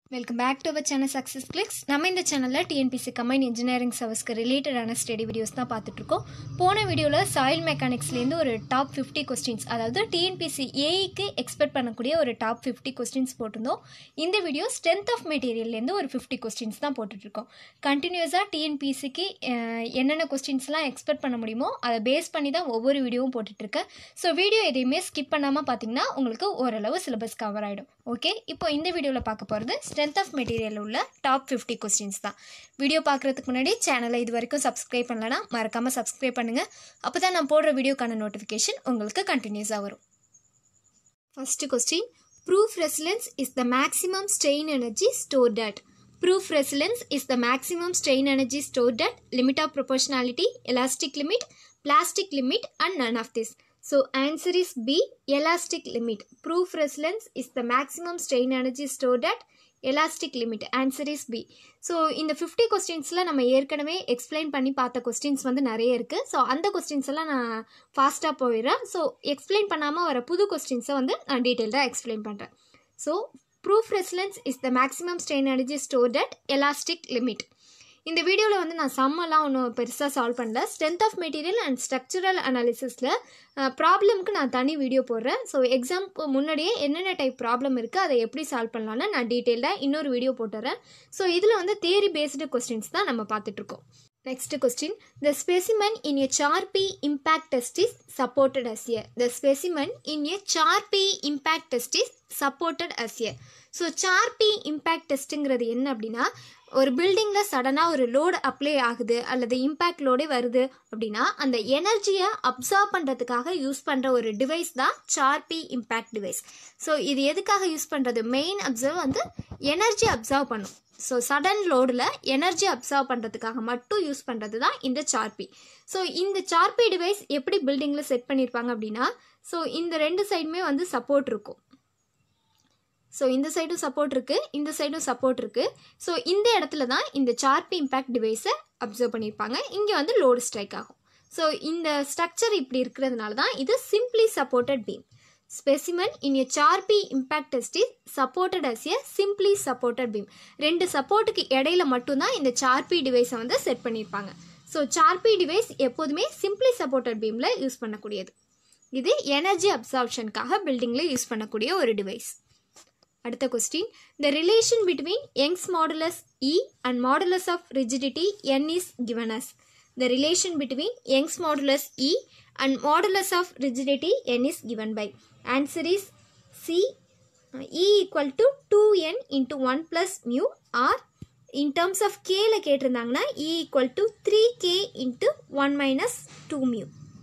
Welcome back to our channel success clicks நம்ம இந்த சேனலில் டிஎன்பிசி கம்பைன் இன்ஜினியரிங் சர்வீஸ்க்கு ரிலேட்டடான ஸ்டடி வீடியோஸ் தான் பார்த்துட்ருக்கோம் போன வீடியோவில் சாயில் மெக்கானிக்ஸ்லேருந்து ஒரு டாப் ஃபிஃப்டி கொஸ்டின்ஸ் அதாவது டிஎன்பிசி ஏஐக்கு எக்ஸ்பெக்ட் பண்ணக்கூடிய ஒரு டாப் ஃபிஃப்டி கொஸ்டின்ஸ் போட்டிருந்தோம் இந்த வீடியோ ஸ்ட்ரென்த் ஆஃப் மெட்டீரியல்லேருந்து ஒரு ஃபிஃப்டி கொஸ்டின்ஸ் தான் போட்டுட்ருக்கோம் கண்டினியூஸாக டிஎன்பிசிக்கு என்னென்ன கொஸ்டின்ஸ்லாம் எக்ஸ்பெக்ட் பண்ண முடியுமோ அதை பேஸ் பண்ணி தான் ஒவ்வொரு வீடியோவும் போட்டுட்ருக்கேன் ஸோ வீடியோ எதையுமே ஸ்கிப் பண்ணாமல் பார்த்தீங்கன்னா உங்களுக்கு ஓரளவு சிலபஸ் கவர் ஆகிடும் ஓகே இப்போ இந்த வீடியோவில் பார்க்க போகிறது ஸ்ட்ரென்த் ஆஃப் மெட்டீரியல் உள்ள டாப் ஃபிஃப்டி கொஸ்டின்ஸ் தான் வீடியோ பார்க்குறதுக்கு முன்னாடி சேனலை இது வரைக்கும் சப்ஸ்கிரைப் பண்ணலனா மறக்காமல் சப்ஸ்கிரைப் பண்ணுங்கள் அப்போ தான் நான் போடுற வீடியோக்கான நோட்டிஃபிகேஷன் உங்களுக்கு கண்டினியூஸாக வரும் first question proof resilience is the maximum strain energy stored at Proof resilience is the maximum strain energy stored at limit of proportionality, elastic limit, plastic limit and none of this. So answer is B, elastic limit. Proof resilience is the maximum strain energy stored at elastic limit. Answer is B. So இந்த fifty கொஸ்டின்ஸில் நம்ம ஏற்கனவே explain பண்ணி பார்த்த questions வந்து நிறைய இருக்குது so அந்த கொஸ்டின்ஸ் எல்லாம் நான் ஃபாஸ்ட்டாக போயிடுறேன் ஸோ எக்ஸ்பிளைன் பண்ணாமல் வர புது கொஸ்டின்ஸை வந்து நான் டீட்டெயில்டாக எக்ஸ்பிளைன் பண்ணுறேன் so proof resilience is the maximum strain energy stored at elastic limit இந்த வீடியோவில் வந்து நான் சம்மெல்லாம் ஒன்றும் பெருசாக சால்வ் பண்ணல strength of material and structural அனாலிசிஸில் ப்ராப்ளம்க்கு நான் தனி வீடியோ போடுறேன் ஸோ எக்ஸாம்க்கு முன்னாடியே என்னென்ன டைப் ப்ராப்ளம் இருக்குது அதை எப்படி சால்வ் பண்ணலான்னு நான் டீட்டெயில்டாக இன்னொரு வீடியோ போட்டுறேன் ஸோ இதில் வந்து தேரி பேஸ்டு கொஸ்டின்ஸ் தான் நம்ம பார்த்துட்ருக்கோம் Next question. The specimen in a Charpy impact test is supported as here. The specimen in a Charpy impact test is supported as here. So Charpy impact டெஸ்ட்டுங்கிறது என்ன அப்படின்னா ஒரு பில்டிங்கில் சடனாக ஒரு லோடு அப்ளை ஆகுது அல்லது இம்பேக்ட் லோடே வருது அப்படின்னா அந்த எனர்ஜியை அப்சர்வ் பண்ணுறதுக்காக யூஸ் பண்ணுற ஒரு டிவைஸ் தான் சார்பி இம்பேக்ட் டிவைஸ் ஸோ இது எதுக்காக யூஸ் பண்ணுறது மெயின் அப்சர்வ் வந்து எனர்ஜி அப்சர்வ் பண்ணும் ஸோ சடன் லோடில் எனர்ஜி அப்சர்வ் பண்ணுறதுக்காக மட்டும் யூஸ் பண்ணுறது தான் இந்த சார்பி ஸோ இந்த சார்பி டிவைஸ் எப்படி பில்டிங்கில் செட் பண்ணியிருப்பாங்க அப்படின்னா ஸோ இந்த ரெண்டு சைடுமே வந்து சப்போர்ட் இருக்கும் ஸோ இந்த சைடும் சப்போர்ட் இருக்குது இந்த சைடும் சப்போர்ட் இருக்குது ஸோ இந்த இடத்துல தான் இந்த சார்பி இம்பேக்ட் டிவைஸை அப்சர்வ் பண்ணியிருப்பாங்க இங்கே வந்து லோடு ஸ்ட்ரைக் ஆகும் ஸோ இந்த ஸ்ட்ரக்சர் இப்படி இருக்கிறதுனால தான் இது simply supported beam specimen in a Charpy impact test is supported as a simply supported beam ரெண்டு சப்போர்ட்டுக்கு இடையில மட்டும்தான் இந்த சார்பி டிவைஸை வந்து செட் பண்ணியிருப்பாங்க ஸோ சார்பி டிவைஸ் எப்போதுமே சிம்பிளி சப்போர்ட்டட் பீமில் யூஸ் பண்ணக்கூடியது இது எனர்ஜி அப்சார்ப்ஷனுக்காக பில்டிங்கில் யூஸ் பண்ணக்கூடிய ஒரு டிவைஸ் அடுத்த question the relation between Young's modulus E and modulus of rigidity N is given as the relation between Young's modulus E and modulus of rigidity N is given by answer is C E equal to two N into one plus mu or in terms of கேல கேட்டிருந்தாங்கன்னா E equal to three K into one minus two mu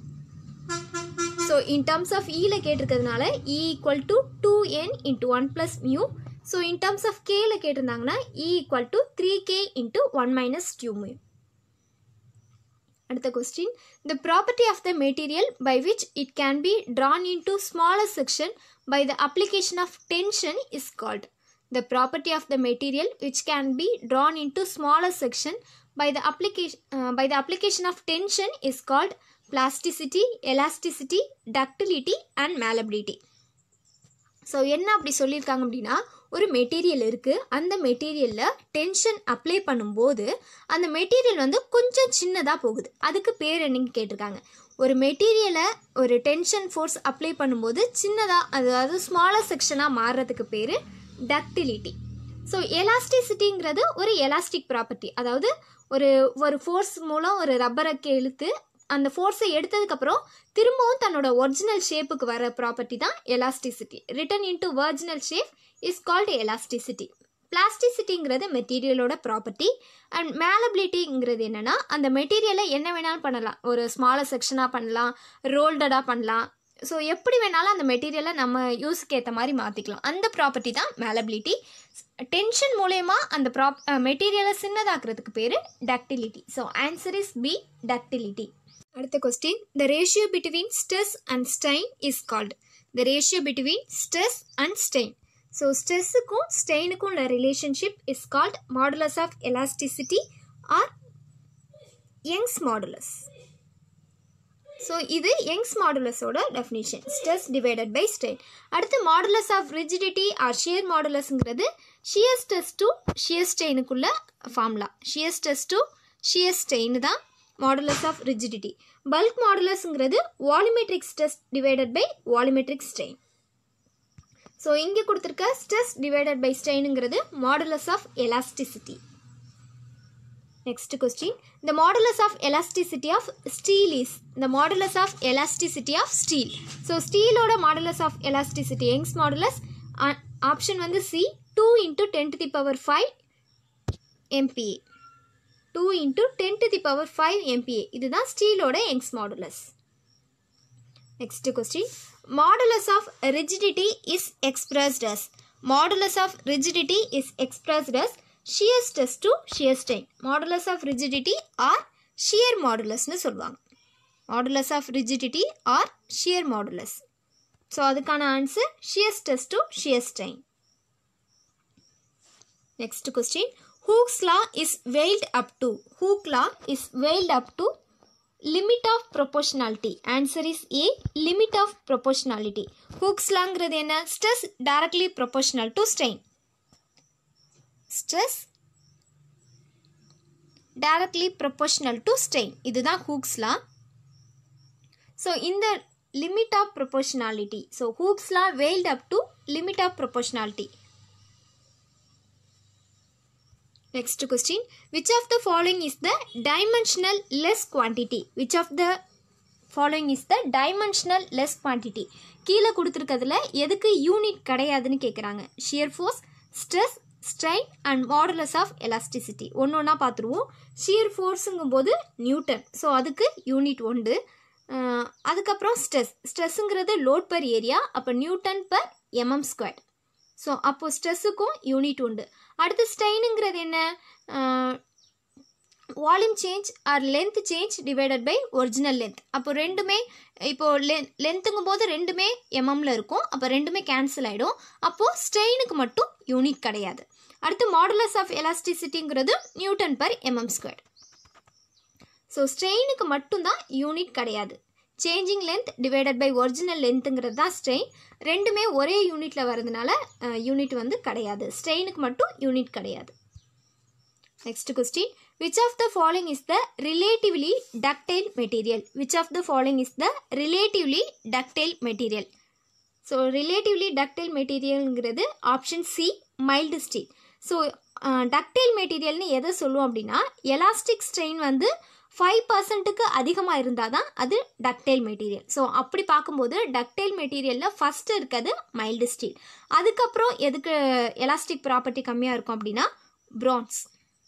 so in terms of இயில் கேட்டிருக்கிறதுனால E equal to two N into one plus mu so in terms of கேல கேட்டிருந்தாங்கன்னா E equal to three K into one minus two mu அடுத்த question the property of the material by which it can be drawn into smaller section by the application of tension is called the property of the material which can be drawn into smaller section by the application uh, by the application of tension is called plasticity elasticity ductility and malleability so என்ன அப்படி சொல்லியிருக்காங்க அப்படின்னா ஒரு material இருக்குது அந்த மெட்டீரியலில் tension apply பண்ணும்போது அந்த மெட்டீரியல் வந்து கொஞ்சம் சின்னதாக போகுது அதுக்கு பேர் என்னன்னு கேட்டிருக்காங்க ஒரு மெட்டீரியலை ஒரு டென்ஷன் ஃபோர்ஸ் அப்ளை பண்ணும்போது சின்னதாக அதாவது ஸ்மாலர் செக்ஷனாக மாறுறதுக்கு பேர் டக்டிலிட்டி ஸோ எலாஸ்டிசிட்டிங்கிறது ஒரு எலாஸ்டிக் ப்ராப்பர்ட்டி அதாவது ஒரு ஒரு ஃபோர்ஸ் மூலம் ஒரு ரப்பரை இழுத்து அந்த ஃபோர்ஸை எடுத்ததுக்கப்புறம் திரும்பவும் தன்னோட ஒரிஜினல் ஷேப்புக்கு வர ப்ராப்பர்ட்டி தான் elasticity return into original shape is called elasticity பிளாஸ்டிசிட்டிங்கிறது மெட்டீரியலோட ப்ராப்பர்ட்டி அண்ட் மேலபிலிட்டிங்கிறது என்னென்னா அந்த மெட்டீரியலை என்ன வேணாலும் பண்ணலாம் ஒரு ஸ்மாலர் செக்ஷனாக பண்ணலாம் ரோல்டடாக பண்ணலாம் ஸோ எப்படி வேணாலும் அந்த மெட்டீரியலை நம்ம யூஸுக்கு ஏற்ற மாதிரி மாற்றிக்கலாம் அந்த ப்ராப்பர்ட்டி தான் மேலபிலிட்டி டென்ஷன் மூலயமா அந்த ப்ராப் மெட்டீரியலை சின்னதாக்குறதுக்கு பேர் ductility so answer is B ductility அடுத்த question the ratio between stress and strain is called the ratio between stress and strain so ஸ்ட்ரெஸ்ஸுக்கும் ஸ்டெயினுக்கும் உள்ள relationship is called modulus of elasticity or Young's modulus so இது Young's மாடுலஸோட definition stress divided by strain அடுத்து modulus of rigidity or shear மாடுலஸ்ங்கிறது shear stress to shear ஸ்ட்ரெயினுக்குள்ள formula shear stress to shear strain தான் modulus of rigidity bulk மாடுலஸ்ங்கிறது volumetric stress divided by volumetric strain so இங்கே கொடுத்துருக்க stress divided by ஸ்ட்ரெயினுங்கிறது modulus of elasticity next question the modulus of elasticity of steel is the modulus of elasticity of steel so ஸ்டீலோட modulus of elasticity Young's modulus option வந்து C two into ten to the power five MPa two into ten to the power five MPa இதுதான் ஸ்டீலோட Young's modulus next question modulus of rigidity is expressed as modulus of rigidity is expressed as shear stress to shear strain modulus of rigidity or shear modulusனு சொல்லுவாங்க modulus of rigidity or shear modulus so அதுக்கான answer shear stress to shear strain next question Hooke's law is veiled up to Hooke law is veiled up to limit of proportionality answer is A limit of proportionality Hooke's lawங்கிறது என்ன stress directly proportional to strain stress directly proportional to strain இதுதான் Hooke's law so இந்த limit of proportionality so Hooke's law valid up to limit of proportionality next question which of the following is the dimensionless quantity which of the following is the dimensionless quantity கீழே கொடுத்துருக்கிறதுல எதுக்கு unit கிடையாதுன்னு கேட்குறாங்க shear force stress strain and modulus of elasticity ஒன்று ஒன்றா பார்த்துருவோம் shear ஃபோர்ஸுங்கும் போது Newton so அதுக்கு யூனிட் உண்டு அதுக்கப்புறம் ஸ்ட்ரெஸ் ஸ்ட்ரெஸ்ஸுங்கிறது லோட் பர் ஏரியா அப்போ newton per mm square so அப்போது ஸ்ட்ரெஸ்ஸுக்கும் யூனிட் உண்டு அடுத்து ஸ்ட்ரெயினுங்கிறது என்ன volume change or length change divided by original length அப்போ ரெண்டுமே இப்போ லென் லென்த்துங்கும் போது ரெண்டுமே எம்எம்ல இருக்கும் அப்போ ரெண்டுமே கேன்சல் ஆகிடும் அப்போது ஸ்ட்ரெயினுக்கு மட்டும் யூனிட் கிடையாது அடுத்து மாடுலஸ் ஆஃப் எலாஸ்டிசிட்டிங்கிறது newton per mm square so ஸ்ட்ரெயினுக்கு மட்டும்தான் யூனிட் கிடையாது changing length divided by original லென்த்துங்கிறது தான் ஸ்ட்ரெயின் ரெண்டுமே ஒரே யூனிட்டில் வரதுனால யூனிட் வந்து கிடையாது ஸ்ட்ரெயினுக்கு மட்டும் யூனிட் கிடையாது next question which of the following is the relatively ductile material which of the following is the relatively ductile material so relatively ductile மெட்டீரியல்ங்கிறது option C mild steel so ductile மெட்டீரியல்னு எதை சொல்லுவோம் அப்படின்னா elastic strain வந்து five பர்சன்ட்டுக்கு அதிகமாக இருந்தால் தான் அது டக்டைல் மெட்டீரியல் ஸோ அப்படி பார்க்கும்போது டக்டைல் மெட்டீரியலில் ஃபஸ்ட்டு இருக்கிறது மைல்டு ஸ்டீல் அதுக்கப்புறம் எதுக்கு எலாஸ்டிக் ப்ராப்பர்ட்டி கம்மியாக இருக்கும் அப்படின்னா ப்ரான்ஸ்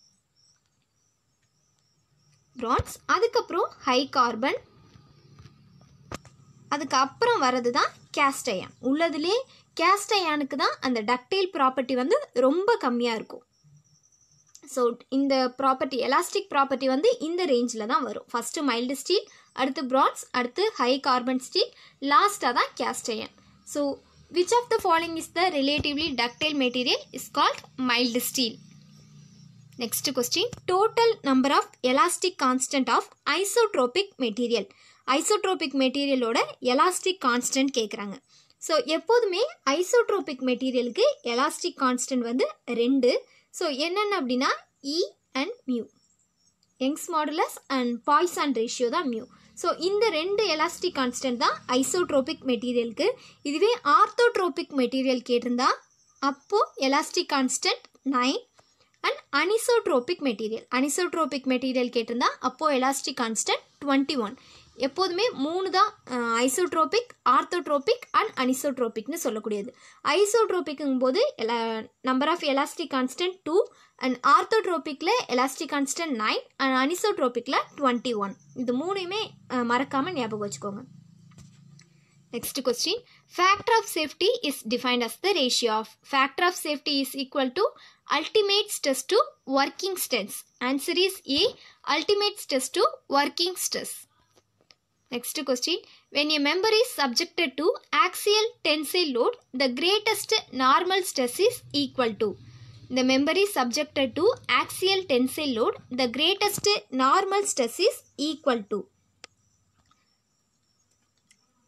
ப்ரான்ஸ் அதுக்கப்புறம் ஹை கார்பன் அதுக்கப்புறம் வர்றது தான் கேஸ்டயான் உள்ளதுலே கேஸ்டயானுக்கு தான் அந்த டக்டைல் ப்ராப்பர்ட்டி வந்து ரொம்ப கம்மியாக இருக்கும் ஸோ இந்த ப்ராப்பர்ட்டி எலாஸ்டிக் ப்ராப்பர்ட்டி வந்து இந்த ரேஞ்சில் தான் வரும் ஃபஸ்ட்டு மைல்டு ஸ்டீல் அடுத்து ப்ரான்ஸ் அடுத்து ஹை கார்பன் ஸ்டீல் லாஸ்ட்டாக தான் cast iron so which of the following is the relatively ductile material is called mild steel next question total number of elastic constant of isotropic material isotropic மெட்டீரியலோட elastic constant கேட்குறாங்க so எப்போதுமே isotropic மெட்டீரியலுக்கு elastic constant வந்து ரெண்டு so என்னென்ன அப்படின்னா E and mu Young's modulus and Poisson ratio தான் mu so இந்த ரெண்டு எலாஸ்டிக் கான்ஸ்டன்ட் தான் ஐசோட்ரோபிக் மெட்டீரியலுக்கு இதுவே ஆர்த்தோட்ரோபிக் மெட்டீரியல் கேட்டிருந்தா அப்போது elastic constant nine and anisotropic material anisotropic material கேட்டிருந்தா அப்போது எலாஸ்டிக் கான்ஸ்டன்ட் டுவெண்ட்டி ஒன் எப்போதுமே மூணு தான் ஐசோட்ரோபிக் ஆர்த்தோட்ரோபிக் அண்ட் அனிசோட்ரோபிக்னு சொல்லக்கூடியது ஐசோட்ரோபிக்குங்கும் போது எலா number of elastic constant two and ஆர்த்தோட்ரோபிக்கில் எலாஸ்டிக் கான்ஸ்டன்ட் நைன் அண்ட் அனிசோட்ரோபிக்கில் டுவெண்ட்டி ஒன் இது மூணையுமே மறக்காமல் ஞாபகம் வச்சுக்கோங்க next question factor of safety is defined as the ratio of factor of safety is equal to ultimate stress to working stress. Answer is A. Ultimate stress to working stress. Next question. When a member is subjected to axial tensile load, the greatest normal stress is equal to. The member is subjected to axial tensile load, the greatest normal stress is equal to.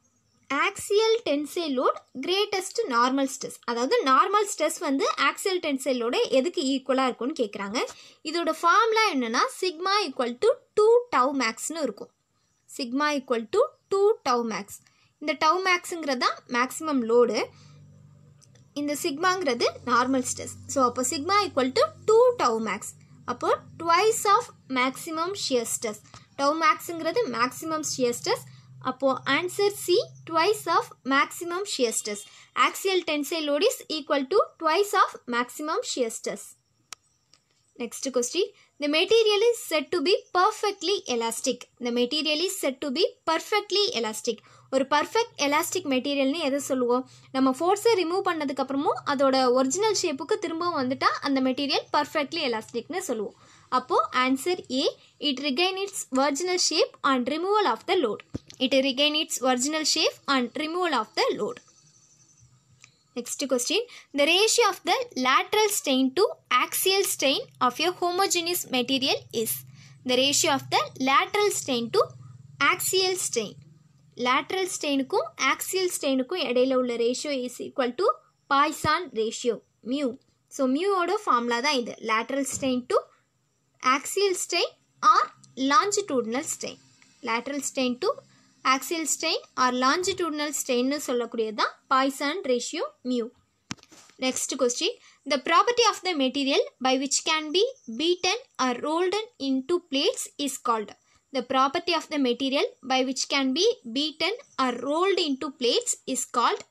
Axial tensile load greatest normal stress அதாவது normal stress வந்து axial tensile லோட எதுக்கு ஈக்குவலாக இருக்கும்னு கேட்குறாங்க இதோட formula என்னன்னா sigma equal to two tau மேக்ஸ்னு இருக்கும் sigma equal to two tau max இந்த டவ் மேக்ஸுங்கிறது தான் மேக்ஸிமம் லோடு இந்த சிக்மாங்கிறது நார்மல் ஸ்ட்ரெஸ் ஸோ அப்போ sigma equal to two tau max அப்போ twice of maximum shear stress tau மேக்ஸுங்கிறது மேக்ஸிமம் ஷியர் ஸ்ட்ரெஸ் அப்போது answer C twice of maximum shear stress axial tensile load is equal to twice of maximum shear stress Next question. The material is said to be perfectly elastic. The material is said to be perfectly elastic. ஒரு perfect elastic மெட்டீரியல்னு எதை சொல்லுவோம் நம்ம ஃபோர்ஸை remove பண்ணதுக்கப்புறமும் அதோட original ஷேப்புக்கு திரும்பவும் வந்துட்டா அந்த மெட்டீரியல் பர்ஃபெக்ட்லி எலாஸ்டிக்னு சொல்லுவோம் அப்போது answer A it regain its original shape and removal of the load it regain its original shape and removal of the load Next question. The ratio of the lateral strain to axial strain of a homogeneous material is. The ratio of the lateral strain to axial strain. lateral strainக்கும் axial strainக்கும் இடையில உள்ள ratio is equal to Poisson ratio mu. So மியூவோட formula தான் இது lateral strain to axial strain or longitudinal strain. lateral strain to axial strain or longitudinal strain சொல்லக்கூடியது தான் Poisson ratio mu next question the property of the material by which can be beaten or rolled into plates is called the property of the material by which can be beaten or rolled into plates is called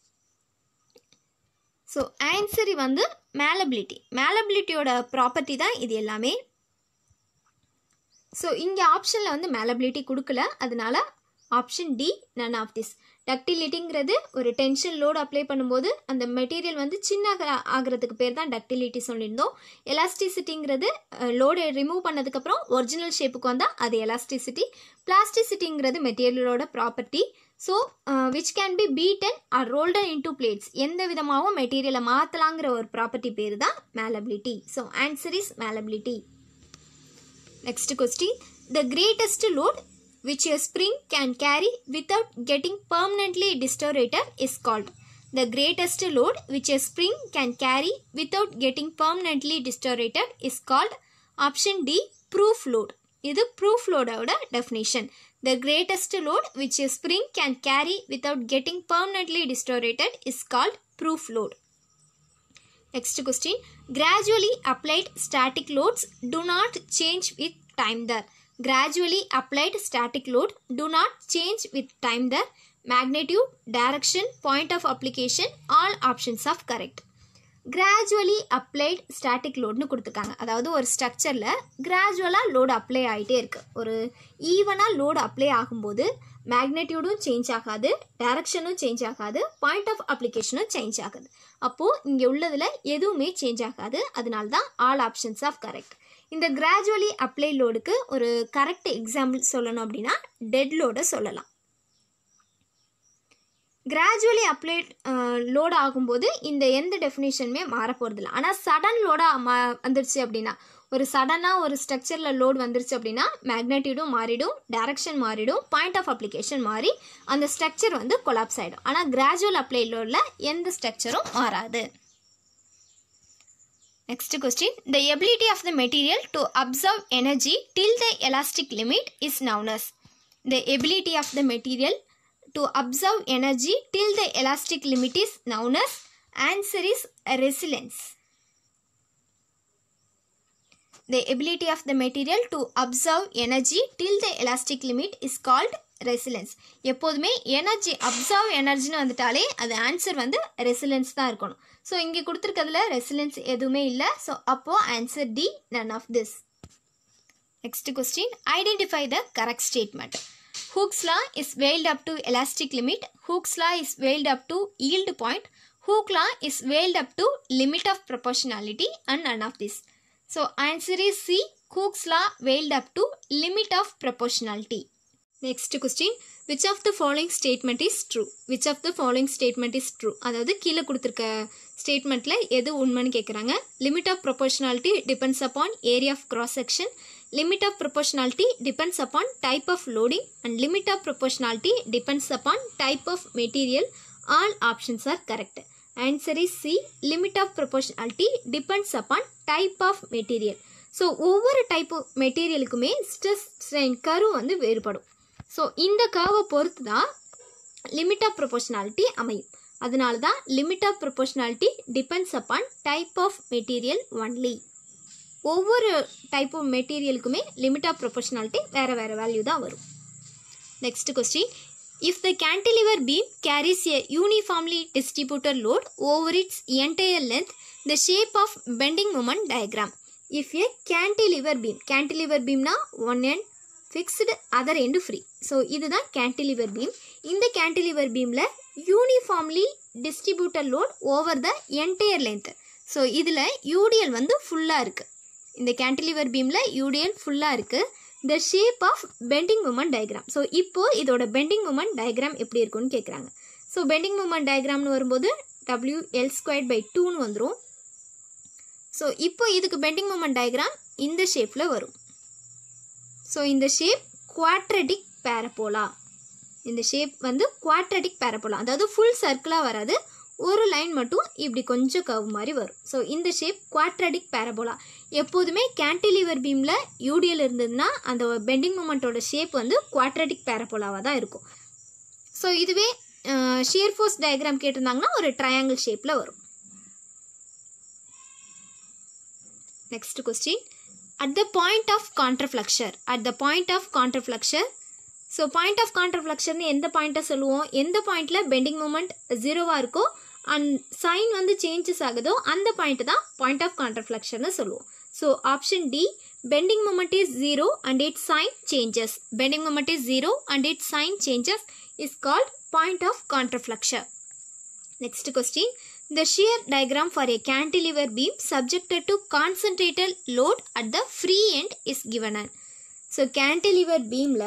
so ஆன்சரி வந்து malleability மேலபிலிட்டியோட property தான் இது எல்லாமே so இங்கே ஆப்ஷனில் வந்து malleability கொடுக்கல அதனால option D none of this டக்டிலிட்டிங்கிறது ஒரு டென்ஷன் லோடு அப்ளை பண்ணும்போது அந்த மெட்டீரியல் வந்து சின்ன ஆகிறதுக்கு பேர் தான் டக்டிலிட்டி சொல்லியிருந்தோம் எலாஸ்டிசிட்டிங்கிறது லோடு ரிமூவ் பண்ணதுக்கப்புறம் ஒரிஜினல் ஷேப்புக்கு வந்தால் அது எலாஸ்டிசிட்டி பிளாஸ்டிசிட்டிங்கிறது மெட்டீரியலோட property so which can be beaten or rolled into plates எந்த விதமாகவும் மெட்டீரியலை மாற்றலாங்கிற ஒரு ப்ராப்பர்ட்டி பேர் தான் malleability so answer is malleability next question the greatest load which a spring can carry without getting permanently distorted is called. The greatest load which a spring can carry without getting permanently distorted is called option D proof load. இது proof loadோட definition. The greatest load which a spring can carry without getting permanently distorted is called proof load. Next question. Gradually applied static loads do not change with time there. gradually applied static load do not change with time the magnitude direction point of application all options of correct gradually applied static லோட்னு கொடுத்துருக்காங்க அதாவது ஒரு ஸ்ட்ரக்சரில் கிராஜுவலாக load apply ஆகிட்டே இருக்குது ஒரு ஈவனாக லோடு அப்ளை ஆகும்போது மேக்னெட்யூடும் சேஞ்ச் ஆகாது டைரக்ஷனும் சேஞ்ச் ஆகாது பாயிண்ட் ஆஃப் அப்ளிகேஷனும் சேஞ்ச் ஆகுது அப்போது இங்கே உள்ளதில் எதுவுமே சேஞ்ச் ஆகாது அதனால தான் ஆல் ஆப்ஷன்ஸ் ஆஃப் கரெக்ட் இந்த கிராஜுவலி அப்ளை லோடுக்கு ஒரு கரெக்ட் எக்ஸாம்பிள் சொல்லணும் அப்படின்னா டெட் லோடை சொல்லலாம் கிராஜுவலி அப்ளை லோட் ஆகும்போது இந்த எந்த டெஃபினேஷனுமே மாற போகிறதில்ல ஆனால் சடன் லோடாக மா வந்துருச்சு அப்படின்னா ஒரு சடனாக ஒரு ஸ்ட்ரக்சரில் லோட் வந்துருச்சு அப்படின்னா மேக்னெட்டியூடும் மாறிடும் டைரக்ஷன் மாறிடும் பாயிண்ட் ஆஃப் அப்ளிகேஷன் மாறி அந்த ஸ்ட்ரக்சர் வந்து கொலாப்ஸ் ஆகிடும் ஆனால் கிராஜுவல் அப்ளை லோடில் எந்த ஸ்ட்ரக்சரும் மாறாது Next question. The ability of the material to absorb energy till the elastic limit is known as. The ability of the material to absorb energy till the elastic limit is known as. Answer is resilience. The ability of the material to absorb energy till the elastic limit is called resilience எப்போதுமே energy observe எனர்ஜின்னு வந்துட்டாலே அது answer வந்து resilience தான் இருக்கணும் so இங்கே கொடுத்துருக்கிறதுல resilience எதுவுமே இல்லை ஸோ அப்போது answer D none of this next question identify the correct statement Hooke's law is valid up to elastic limit Hooke's law is valid up to yield point Hooke law is valid up to limit of proportionality and none of this so answer is C Hooke's law valid up to limit of proportionality next question which of the following statement is true which of the following statement is true அதாவது கீழே கொடுத்துருக்க ஸ்டேட்மெண்ட்டில் எது உண்மைன்னு கேட்குறாங்க limit of proportionality depends upon area of cross section limit of proportionality depends upon type of loading and limit of proportionality depends upon type of material all options are correct answer is c limit of proportionality depends upon type of material so ஒவ்வொரு type மெட்டீரியலுக்குமே stress strain curve வந்து வேறுபடும் so இந்த கர்வை பொறுத்து தான் limit of proportionality அமையும் அதனால தான் limit of proportionality depends upon type of material only ஒவ்வொரு டைப் ஆஃப் மெட்டீரியலுக்குமே லிமிட் ஆஃப் ப்ரொபோஷனாலிட்டி வேறு வேறு வேல்யூ தான் வரும் next question if the cantilever beam carries a uniformly distributed load over its entire length the shape of bending moment diagram if a cantilever beam cantilever beamனா one end fixed other end free so இதுதான் cantilever beam இந்த cantilever பீமில் uniformly distributed load over the entire length so இதில் UDL வந்து ஃபுல்லாக இருக்குது இந்த cantilever பீமில் யூடிஎல் ஃபுல்லாக இருக்குது the shape of bending moment diagram so இப்போது இதோட பெண்டிங் மூமெண்ட் டயக்ராம் எப்படி இருக்குன்னு கேட்குறாங்க ஸோ பெண்டிங் மூமெண்ட் டயக்ராம்னு வரும்போது டபிள்யூ எல் ஸ்கொயர் பை டூன்னு வந்துடும் ஸோ இப்போ இதுக்கு பெண்டிங் மூமெண்ட் டயக்ராம் இந்த ஷேப்பில் வரும் ஸோ இந்த ஷேப் குவாட்ரடிக் பேரபோலா இந்த ஷேப் வந்து குவாட்ரடிக் பேரபோலா அதாவது ஃபுல் சர்க்கிளாக வராது ஒரு லைன் மட்டும் இப்படி கொஞ்சம் கவ் மாதிரி வரும் ஸோ இந்த ஷேப் குவாட்ரடிக் பேரபோலா எப்போதுமே கேன்டிலிவர் பீமில் யூடிஎல் இருந்ததுன்னா அந்த பெண்டிங் மூமெண்ட்டோட ஷேப் வந்து குவாட்ரடிக் பேரபோலாவாக தான் இருக்கும் ஸோ இதுவே ஷியர் ஃபோர்ஸ் டயக்ராம் கேட்டிருந்தாங்கன்னா ஒரு ட்ரையாங்கிள் ஷேப்பில் வரும் next question at the point of counterfluxure at the point of counterfluxure so point of கான்ட்ரஃப்ளக்ஷர்னு எந்த பாயிண்ட்டை சொல்லுவோம் எந்த பாயிண்டில் பெண்டிங் மூமெண்ட் ஜீரோவாக இருக்கோ அண்ட் சைன் வந்து சேஞ்சஸ் ஆகுதோ அந்த பாயிண்ட் தான் பாயிண்ட் ஆஃப் கான்ட்ரஃப்ளக்ஷர்னு சொல்லுவோம் so option D bending moment is zero and it sign changes bending moment is zero and it sign changes is called point of contraflexure Next question. The shear diagram for a cantilever beam subjected to concentrated load at the free end is given. on. So, cantilever beamல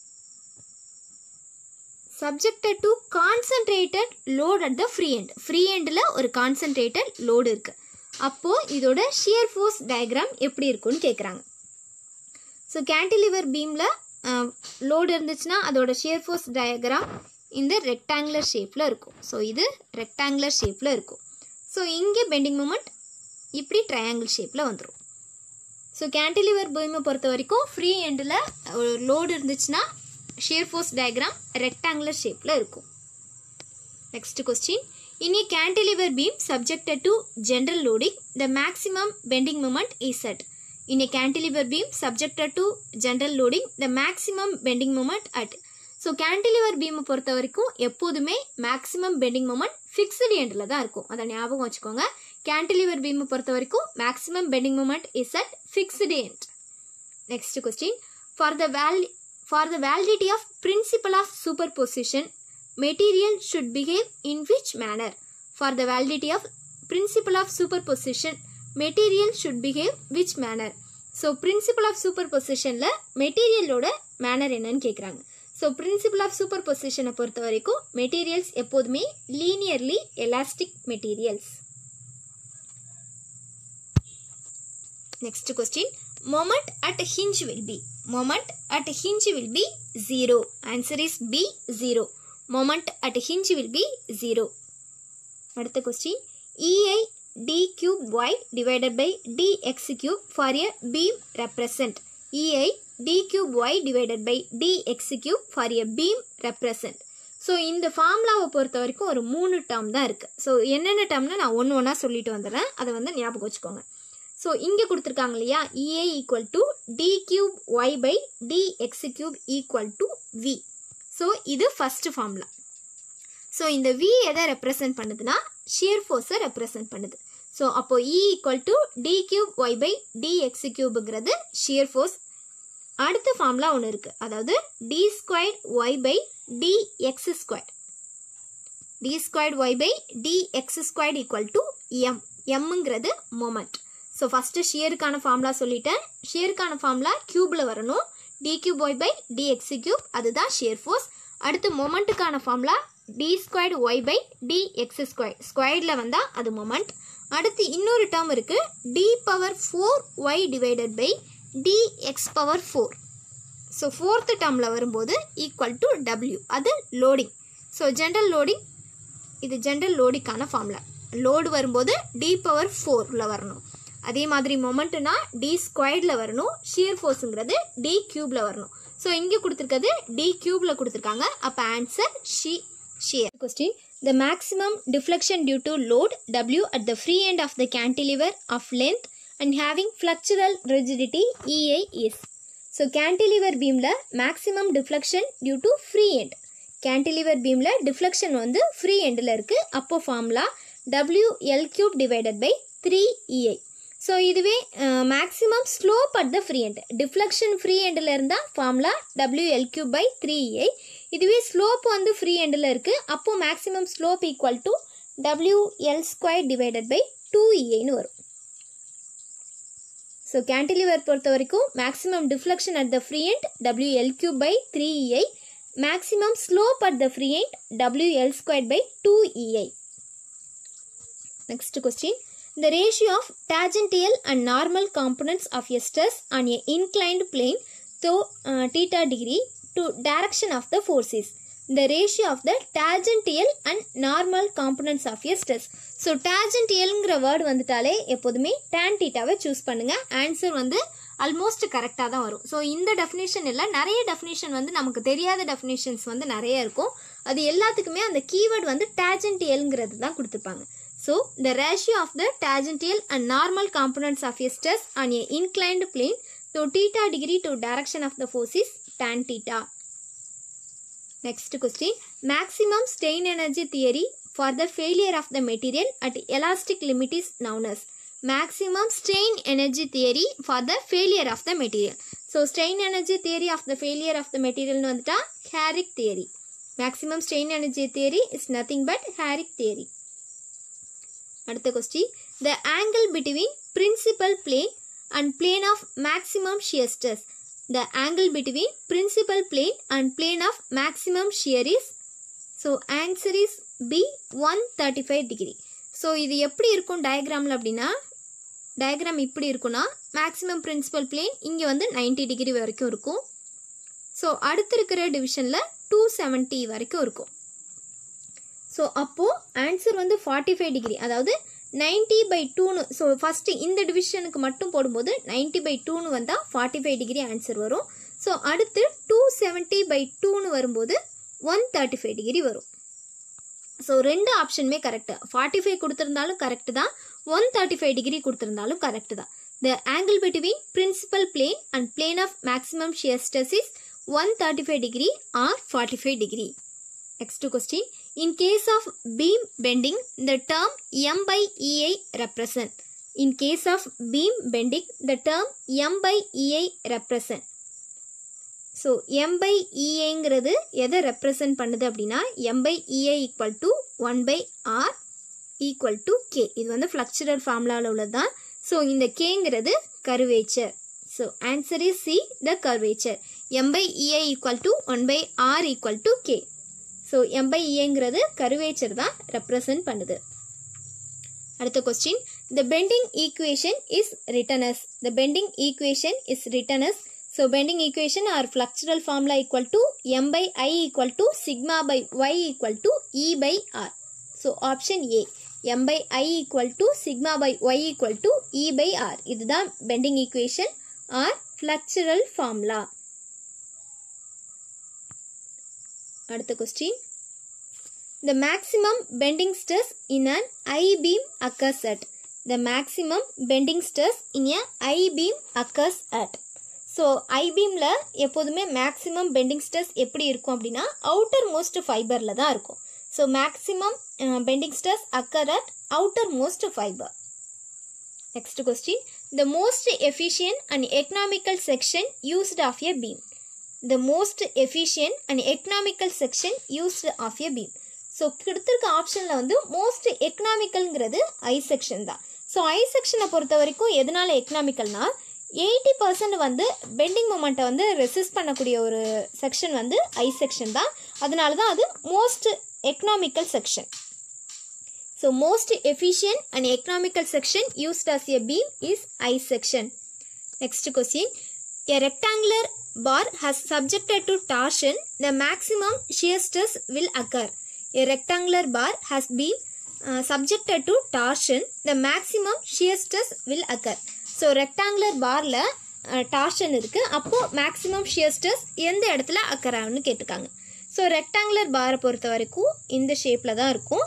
subjected to concentrated load at the free end. free endல ஒரு concentrated load இருக்கு. அப்போ இதோட shear force diagram எப்படி இருக்கும்னு கேட்குறாங்க so cantilever பீமில் load இருந்துச்சுன்னா அதோட ஷியர் ஃபோர்ஸ் டயக்ராம் இந்த ரெக்டாங்குலர் ஷேப்பில் இருக்கும் ஸோ இது ரெக்டாங்குலர் ஷேப்பில் இருக்கும் ஸோ இங்கே பெண்டிங் மூமெண்ட் இப்படி ட்ரையாங்கிள் ஷேப்பில் வந்துடும் ஸோ கேன்டிலிவர் பீமை பொறுத்த வரைக்கும் ஃப்ரீ எண்டில் லோடு இருந்துச்சுன்னா ஷியர் ஃபோர்ஸ் டயக்ராம் ரெக்டாங்குலர் ஷேப்பில் இருக்கும் next question in a cantilever beam subjected to general loading the maximum bending moment is at in a cantilever beam subjected to general loading the maximum bending moment at so cantilever பீமை பொறுத்த வரைக்கும் எப்போதுமே maximum bending moment fixed எண்டில் தான் இருக்கும் அதை ஞாபகம் வச்சுக்கோங்க கேன்டிலிவர் பீமை பொறுத்த வரைக்கும் maximum bending moment is at fixed end next question for the வேல் for the validity of principle of superposition material should behave in which manner for the validity of principle of superposition material should behave which manner so principle of சூப்பர் பொசிஷனில் மெட்டீரியலோட manor என்னன்னு கேட்குறாங்க so principle of super பொசிஷனை பொறுத்த வரைக்கும் materials எப்போதுமே linearly elastic materials next question moment at hinge will be moment at hinge will be zero answer is B zero moment at hinge will be zero அடுத்த question EI d cube y divided by d x cube for a beam represent EI d cube y divided by dx cube for a beam represent so இந்த ஃபார்முலாவை பொறுத்த வரைக்கும் ஒரு மூணு term தான் இருக்குது so என்னென்ன டேர்ம்னு நான் ஒன்று ஒன்றா சொல்லிட்டு வந்துடுறேன் அதை வந்து ஞாபகம் வச்சுக்கோங்க ஸோ இங்கே கொடுத்துருக்காங்க இல்லையா EI equal to d cube y by d x cube equal to V so இது ஃபஸ்ட்டு ஃபார்முலா ஸோ இந்த வி எதை ரெப்ரசன்ட் பண்ணுதுன்னா ஷியர் ஃபோர்ஸை ரெப்ரசன்ட் பண்ணுது ஸோ அப்போ E equal to d cube y by d x கியூபுங்கிறது shear force அடுத்த formula ஒன்று இருக்குது அதாவது d square y by d x square d square y by d x square equal to M எம்ங்கிறது moment so first ஷியருக்கான formula சொல்லிட்டேன் ஷியருக்கான formula க்யூப்பில் வரணும் d cube y by d x cube அதுதான் ஷியர் ஃபோர்ஸ் அடுத்து மொமெண்ட்டுக்கான formula d square y by d x square ஸ்கொயர்டில் வந்தால் அது மொமெண்ட் அடுத்து இன்னொரு டேர்ம் இருக்குது d power four y divided by d x power four so fourth டேர்மில் வரும்போது ஈக்குவல் டு டபிள்யூ அது லோடிங் ஸோ ஜென்ரல் லோடிங் இது ஜென்ரல் லோடிக்கான ஃபார்முலா லோடு வரும்போது டி பவர் ஃபோரில் வரணும் அதே மாதிரி மொமெண்ட்னா டி ஸ்கொயர்டில் வரணும் ஷியர் ஃபோர்ஸுங்கிறது டி க்யூபில் வரணும் ஸோ இங்கே கொடுத்துருக்கிறது டி க்யூபில் கொடுத்துருக்காங்க அப்போ ஆன்சர் ஷி shear question the maximum deflection due to load W at the free end of the cantilever of length and having flexural rigidity EI is so cantilever பீமில் maximum deflection due to free end cantilever பீமில் deflection வந்து free எண்டில் இருக்குது அப்போ formula W L cube divided by three EI so இதுவே maximum slope at the free end deflection free எண்டில் இருந்தால் formula W L cube by three EI இதுவே slope வந்து ஃப்ரீ எண்டில் இருக்குது அப்போது maximum slope equal to W L square divided by two இஐன்னு வரும் ஸோ கேன்டிலிவர் பொறுத்த வரைக்கும் maximum deflection at the free end W L cube by three EI maximum slope at the free end W L square by two EI next question The ratio of tangential and normal components of a stress on a inclined plane through uh, theta degree to direction of the forces. The ratio of the tangential and normal components of a stress. So டேஜென்டியல்ங்கிற word வந்துட்டாலே எப்போதுமே tan டீட்டாவை choose பண்ணுங்கள் answer வந்து almost கரெக்டாக தான் வரும் so இந்த டெஃபினேஷன் இல்லை நிறைய டெஃபினேஷன் வந்து நமக்கு தெரியாத டெஃபினேஷன்ஸ் வந்து நிறைய இருக்கும் அது எல்லாத்துக்குமே அந்த கீவேர்டு வந்து டேஜென்டியல்ங்கிறது தான் கொடுத்துருப்பாங்க So, the ratio of the tangential and normal components of a stress on a inclined plane to theta degree to direction of the force is tan theta. Next question. Maximum strain energy theory for the failure of the material at elastic limit is known as maximum strain energy theory for the failure of the material. So, strain energy theory of the failure of the material வந்துட்டா Harrick theory. Maximum strain energy theory is nothing but Harrick theory. அடுத்த question the angle between principal plane and plane of maximum shear stress the angle between principal plane and plane of maximum shear is so answer is B one thirty five degree so இது எப்படி இருக்கும் டயக்ராமில் அப்படின்னா diagram இப்படி இருக்குன்னா maximum principal plane இங்கே வந்து ninety degree வரைக்கும் இருக்கும் ஸோ அடுத்து இருக்கிற டிவிஷனில் டூ செவன்ட்டி வரைக்கும் இருக்கும் ஸோ அப்போது ஆன்சர் வந்து ஃபார்ட்டி ஃபைவ் டிகிரி அதாவது நைன்ட்டி பை டூன்னு ஸோ ஃபஸ்ட்டு இந்த டிவிஷனுக்கு மட்டும் போடும்போது நைன்ட்டி பை டூன்னு வந்தால் ஃபார்ட்டி ஃபைவ் டிகிரி ஆன்சர் வரும் ஸோ அடுத்து டூ செவன்ட்டி பை டூன்னு வரும்போது ஒன் தேர்ட்டி ஃபைவ் டிகிரி வரும் ஸோ ரெண்டு ஆப்ஷனுமே கரெக்டு ஃபார்ட்டி ஃபைவ் கொடுத்துருந்தாலும் கரெக்டு தான் ஒன் தேர்ட்டி ஃபைவ் டிகிரி கொடுத்துருந்தாலும் கரெக்டு தான் the angle between principal plane and plane of maximum shear stress is one thirty five degree R forty five degree Next question. In case of beam bending, the term M by EI represent. In case of beam bending, the term M by EI represent. So M by இஏங்கிறது எதை represent பண்ணுது அப்படின்னா M by EI equal to one by R equal to K இது வந்து flexural ஃபார்முலாவில் உள்ளது தான் so இந்த கேங்கிறது curvature so answer is C the curvature M by EI equal to one by R equal to K so M by இஏங்கிறது curvature தான் represent பண்ணுது அடுத்த question the bending equation is written as the bending equation is ரிட்டனஸ் so bending equation or flexural formula equal to M by I equal to sigma by y equal to E by R so option A M by I equal to sigma by y equal to E by R இதுதான் bending equation or flexural formula அடுத்த question The maximum bending stress in an I-beam occurs at. The maximum bending stress in a I-beam occurs at. So ஐபீமில் எப்போதுமே maximum bending stress எப்படி இருக்கும் அப்படின்னா outer most ஃபைபரில் தான் இருக்கும் so maximum bending stress occur at outermost fibre next question the most efficient and economical section used of a beam the most efficient and economical section used of a beam so கொடுத்துருக்க ஆப்ஷனில் வந்து most எக்கனாமிக்கல்ங்கிறது I section தான் so I செக்ஷனை பொறுத்த வரைக்கும் எதனால எக்கனாமிக்கல்னா எயிட்டி பர்சன்ட் வந்து பெண்டிங் மூமெண்ட்டை வந்து ரெசிஸ்ட் பண்ணக்கூடிய ஒரு செக்ஷன் வந்து ஐ செக்ஷன் தான் அதனால தான் அது most economical section so most efficient and economical section used as a beam is I section Next question. A rectangular bar has subjected to torsion. The maximum shear stress will occur. A rectangular bar has been uh, subjected to torsion. The maximum shear stress will occur. So rectangular பாரில் torsion இருக்குது அப்போது maximum shear stress எந்த இடத்துல occur ஆகும்னு கேட்டிருக்காங்க so rectangular பாரை பொறுத்த வரைக்கும் இந்த ஷேப்பில் தான் இருக்கும்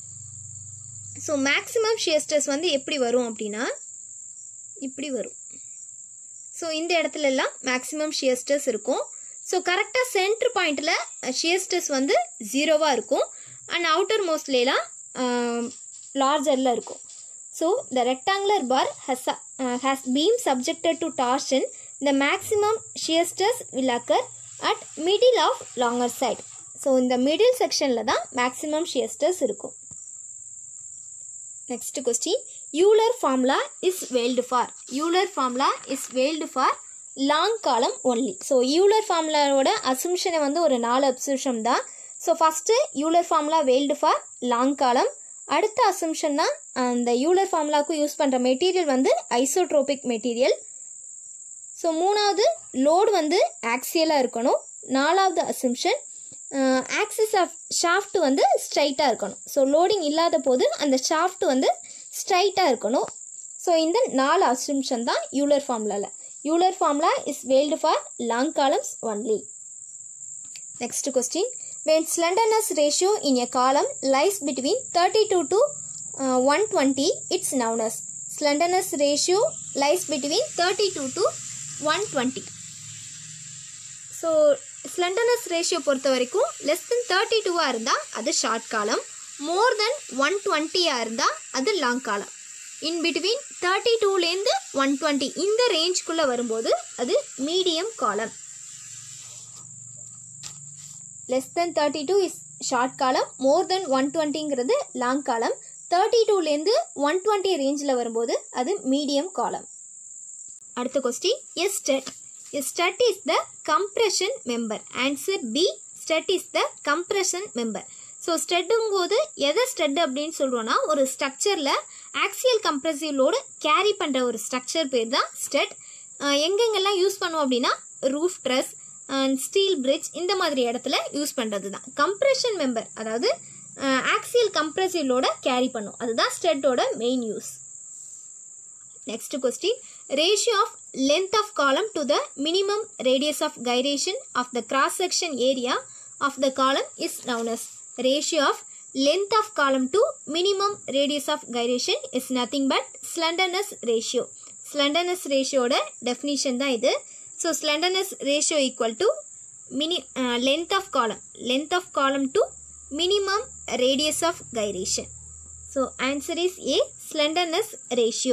ஸோ மேக்ஸிமம் ஷியர் ஸ்ட்ரெஸ் வந்து எப்படி வரும் அப்படின்னா இப்படி வரும் ஸோ இந்த இடத்துல எல்லாம் மேக்ஸிமம் ஷியர் ஸ்ட்ரெஸ் இருக்கும் ஸோ கரெக்டாக சென்ட்ரு பாயிண்டில் ஷியர் ஸ்ட்ரெஸ் வந்து ஜீரோவாக இருக்கும் அண்ட் அவுட்டர் மோஸ்ட்லாம் லார்ஜரில் இருக்கும் so the rectangular bar has has beam subjected to torsion the maximum shear stress will occur at middle of longer side so இந்த மிடில் செக்ஷனில் தான் மேக்ஸிமம் ஷியர் ஸ்ட்ரெஸ் இருக்கும் next question Euler formula is valid for Euler formula is valid for long column only so Euler ஃபார்முலாவோட அசம்ஷனை வந்து ஒரு நாலு assumption தான் so first Euler formula valid for long column அடுத்த அசம்ஷன்னா அந்த யூலர் ஃபார்முலாவுக்கு யூஸ் பண்ணுற மெட்டீரியல் வந்து ஐசோட்ரோபிக் மெட்டீரியல் ஸோ மூணாவது லோடு வந்து ஆக்சியலாக இருக்கணும் நாலாவது அசம்ஷன் ஆக்சிஸ் ஆஃப் ஷாஃப்ட் வந்து ஸ்ட்ரைட்டாக இருக்கணும் ஸோ லோடிங் இல்லாத போது அந்த ஷாஃப்ட் வந்து ஸ்ட்ரைட்டாக இருக்கணும் ஸோ இந்த நாலு அசம்ஷன் தான் யூலர் ஃபார்முலாவில் Euler formula is valid for long columns only next question when slenderness ratio in a column lies between 32 to uh, 120 it's known as slenderness ratio lies between 32 to 120 so slenderness ratio பொறுத்த வரைக்கும் less than thirty டூவாக இருந்தால் அது short column more than one டுவெண்ட்டியாக இருந்தால் அது long column in between thirty டூலேருந்து one twenty இந்த ரேஞ்சுக்குள்ளே வரும்போது அது medium column less than thirty two is short column more than one டுவெண்ட்டிங்கிறது லாங் காலம் தேர்ட்டி டூலேருந்து ஒன் டுவெண்ட்டி ரேஞ்சில் வரும்போது அது மீடியம் காலம் அடுத்த question as strut as strut is the compression member answer B strut is the compression member so ஸ்டெட்டுங்கும் போது எதை stud அப்படின்னு சொல்கிறோன்னா ஒரு ஸ்ட்ரக்சரில் ஆக்சியல் கம்ப்ரெசிவ் லோடு கேரி பண்ணுற ஒரு ஸ்ட்ரக்சர் பேர் தான் ஸ்டெட் எங்கெங்கெல்லாம் யூஸ் பண்ணுவோம் அப்படின்னா ரூஃப் ட்ரெஸ் ஸ்டீல் பிரிட்ஜ் இந்த மாதிரி இடத்துல யூஸ் பண்ணுறது தான் கம்ப்ரெஷன் மெம்பர் அதாவது ஆக்சியல் கம்ப்ரெசிவ் லோட கேரி பண்ணும் அதுதான் ஸ்டெட்டோட main use next question ratio of length of column to the minimum radius of gyration of the cross section area of the column is known as ratio of length of column to minimum radius of gyration is nothing but slenderness ratio slenderness ரேஷியோட definition தான் இது so slenderness ratio equal to mini length of column length of column to minimum radius of gyration. So answer is A slenderness ratio.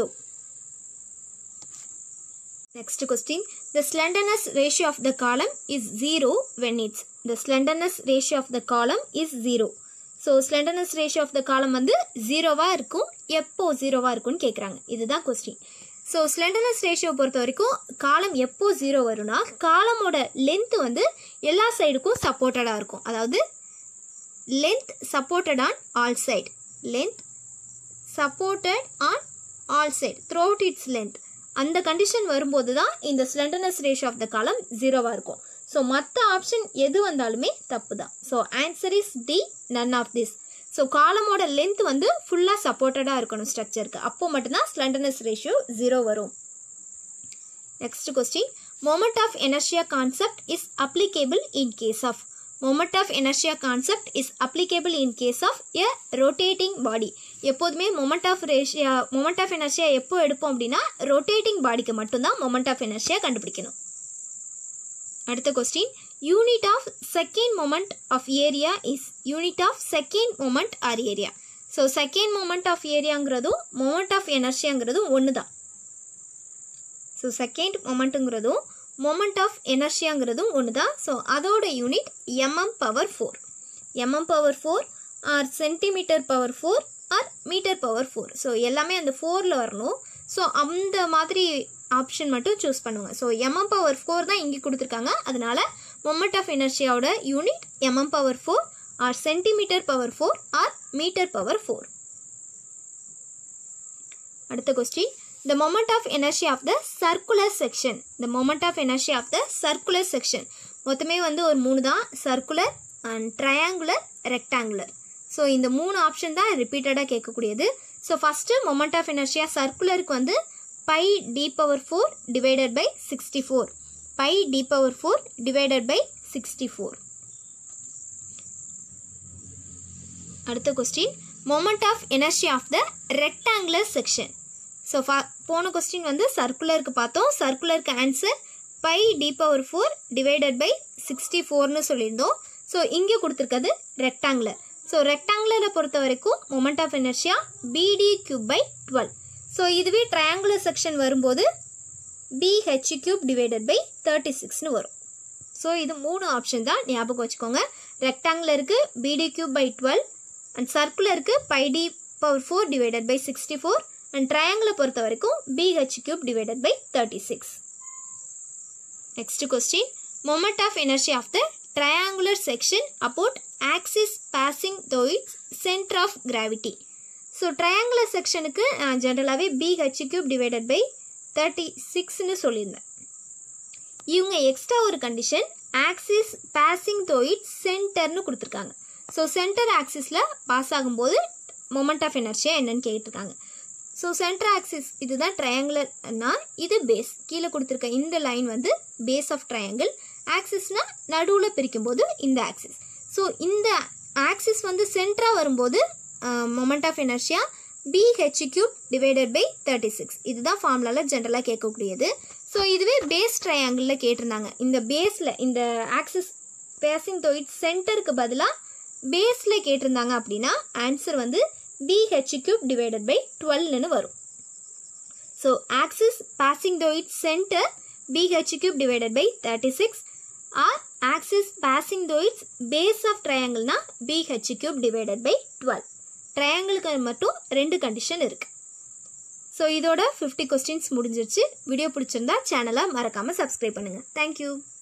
Next question. The slenderness ratio of the column is 0 when it's the slenderness ratio of the column is 0. So slenderness ratio of the column வந்து ஜீரோவாக இருக்கும் எப்போ ஜீரோவாக இருக்கும்னு கேட்குறாங்க இதுதான் question so slenderness ratio பொறுத்த வரைக்கும் காலம் எப்போ ஜீரோ வரும்னா காலமோட லென்த் வந்து எல்லா சைடுக்கும் சப்போர்ட்டடாக இருக்கும் அதாவது length supported on all side length supported on all side throughout its length அந்த கண்டிஷன் வரும்போது தான் இந்த ஸ்லெண்டர்னஸ் ரேஷியோ ஆஃப் த காலம் ஜீரோவாக இருக்கும் ஸோ மற்ற ஆப்ஷன் எது வந்தாலுமே தப்பு தான் so answer is D none of this so காலமோட லென்த் வந்து ஃபுல்லாக சப்போர்ட்டடாக இருக்கணும் ஸ்ட்ரக்சருக்கு அப்போ மட்டும்தான் ஸ்லெண்டர்னஸ் ரேஷியோ ஜீரோ வரும் next question moment of inertia concept is applicable in case of moment of inertia concept is applicable in case of a rotating body எப்போதுமே moment of ratio moment of inertia எப்போ எடுப்போம் அப்படின்னா rotating பாடிக்கு மட்டும்தான் moment of inertia கண்டுபிடிக்கணும் அடுத்த question unit of second moment of area is unit of second moment or area so second moment of ஏரியாங்கிறதும் moment of எனர்ஷியாங்கிறதும் ஒன்று தான் ஸோ செகண்ட் மொமெண்ட்டுங்கிறதும் மொமெண்ட் ஆஃப் எனர்ஷியாங்கிறதும் ஒன்று தான் ஸோ அதோட unit mm power four mm power four or centimetre power four or metre power four so எல்லாமே அந்த ஃபோரில் வரணும் ஸோ அந்த மாதிரி ஆப்ஷன் மட்டும் சூஸ் பண்ணுங்க ஸோ எம்எம் பவர் ஃபோர் தான் இங்கே கொடுத்துருக்காங்க அதனால மொமெண்ட் ஆஃப் எனர்ஜியோட unit mm power four or centimetre power four or metre power four அடுத்த question the moment of inertia of the circular section the moment of inertia of the circular section மொத்தமே வந்து ஒரு மூணு தான் circular and triangular rectangular so இந்த மூணு option தான் ரிப்பீட்டடாக கேட்கக்கூடியது so first moment of inertia சர்க்குலருக்கு வந்து pi D power four divided by sixty four pi D power four divided by sixty four அடுத்த question moment of energy of the rectangular section so ஃபா போன கொஸ்டின் வந்து சர்க்குலருக்கு பார்த்தோம் சர்க்குலருக்கு answer pi D power four divided by sixty ஃபோர்னு சொல்லியிருந்தோம் ஸோ இங்கே கொடுத்துருக்கிறது ரெக்டாங்குலர் ஸோ ரெக்டாங்குலரை பொறுத்த வரைக்கும் மொமெண்ட் ஆஃப் எனர்ஜியா BD cube by twelve so இதுவே ட்ரையாங்குலர் செக்ஷன் வரும்போது BH cube divided by thirty சிக்ஸ்னு வரும் ஸோ இது மூணு ஆப்ஷன் தான் ஞாபகம் வச்சுக்கோங்க ரெக்டாங்குலருக்கு BD cube by twelve and சர்க்குலருக்கு pi D power four divided by sixty four and ட்ரையாங்கிளை பொறுத்த வரைக்கும் BH cube divided by thirty six next question moment of energy of the triangular section about axis passing through its centre of gravity so triangular செக்ஷனுக்கு நான் ஜென்ரலாகவே BH cube divided by thirty சிக்ஸ்னு சொல்லியிருந்தேன் இவங்க extra ஒரு condition axis passing through its சென்டர்னு கொடுத்துருக்காங்க so centre ஆக்சிஸில் பாஸ் ஆகும்போது மொமெண்ட் ஆஃப் எனர்ஜியாக என்னன்னு கேட்டிருக்காங்க ஸோ சென்டர் ஆக்சிஸ் இதுதான் ட்ரையாங்குலர்னா இது பேஸ் கீழே கொடுத்துருக்க இந்த லைன் வந்து பேஸ் ஆஃப் ட்ரையாங்கிள் ஆக்சிஸ்னால் நடுவில் பிரிக்கும்போது இந்த ஆக்சிஸ் ஸோ இந்த ஆக்சிஸ் வந்து சென்டராக வரும்போது மொமெண்ட் ஆஃப் எனர்ஜியா b h cube divided by thirty six இதுதான் ஃபார்முலாவில் ஜென்ரலாக கேட்கக்கூடியது ஸோ இதுவே பேஸ் ட்ரையாங்கிளில் கேட்டிருந்தாங்க இந்த பேஸில் இந்த ஆக்சிஸ் பேசிங் தொயிட் சென்டருக்கு பதிலாக பேஸில் கேட்டிருந்தாங்க அப்படின்னா ஆன்சர் வந்து பிஹெச் கியூப் டிவைடட் பை டுவெல்னு வரும் so axis passing through it centre b h cube divided by thirty six or axis passing through its base of ட்ரையாங்கிள்னா b h cube divided by twelve ட்ரையாங்கிளுக்கு மட்டும் ரெண்டு கண்டிஷன் இருக்குது ஸோ இதோட fifty questions முடிஞ்சிருச்சு video பிடிச்சிருந்தா சேனலை மறக்காமல் சப்ஸ்கிரைப் பண்ணுங்கள் தேங்க்யூ